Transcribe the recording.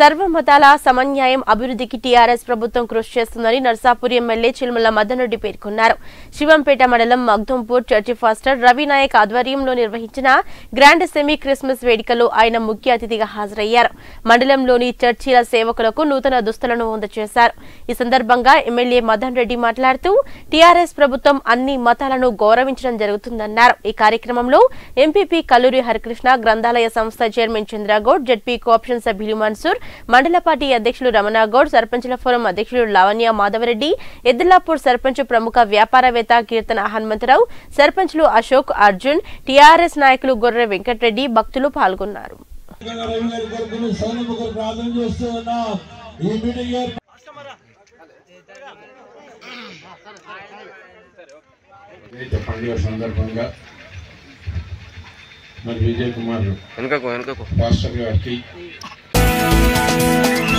సర్వమతాల సమన్యాయం అభివృద్ధికి టీఆర్ఎస్ ప్రభుత్వం కృషి చేస్తుందని నర్సాపూర్ ఎమ్మెల్యే చిల్మల మదన్ రెడ్డి పేర్కొన్నారు శివంపేట మండలం మగ్దుంపూర్ చర్చి ఫాస్టర్ రవి నాయక్ ఆధ్వర్యంలో నిర్వహించిన గ్రాండ్ సెమీ క్రిస్మస్ వేడుకలో ఆయన ముఖ్య అతిథిగా హాజరయ్యారు మండలంలోని చర్చిల సేవకులకు నూతన దుస్తులను అందజేశారు ఈ సందర్భంగా ఎమ్మెల్యే మదన్ రెడ్డి మాట్లాడుతూ టీఆర్ఎస్ ప్రభుత్వం అన్ని మతాలను గౌరవించడం జరుగుతుందన్నారు ఈ కార్యక్రమంలో ఎంపీపీ కల్లూరి హరికృష్ణ గ్రంథాలయ సంస్థ చైర్మన్ చంద్రగౌడ్ జడ్పీ కోఆప్షన్ సభ్యులు మన్సూర్ మండల పార్టీ అధ్యక్షులు రమణగౌడ్ సర్పంచుల ఫోరం అధ్యక్షులు లావణ్య మాధవరెడ్డి ఎద్దులాపూర్ సర్పంచ్ ప్రముఖ వ్యాపారవేత్త కీర్తన హనుమంతరావు సర్పంచ్లు అశోక్ అర్జున్ టీఆర్ఎస్ నాయకులు గొర్రె వెంకటరెడ్డి భక్తులు పాల్గొన్నారు రవి గారి కొరకు సౌలభ కొరకు ప్రార్థన చేస్తూ ఉన్నాం ఈ మీటింగ్ ఏర్పాటు ఏదైతే పండుగ సందర్భంగా మరి విజయ్ కుమార్ వెనుకకు వెనుకకు పాస్టర్ గారికి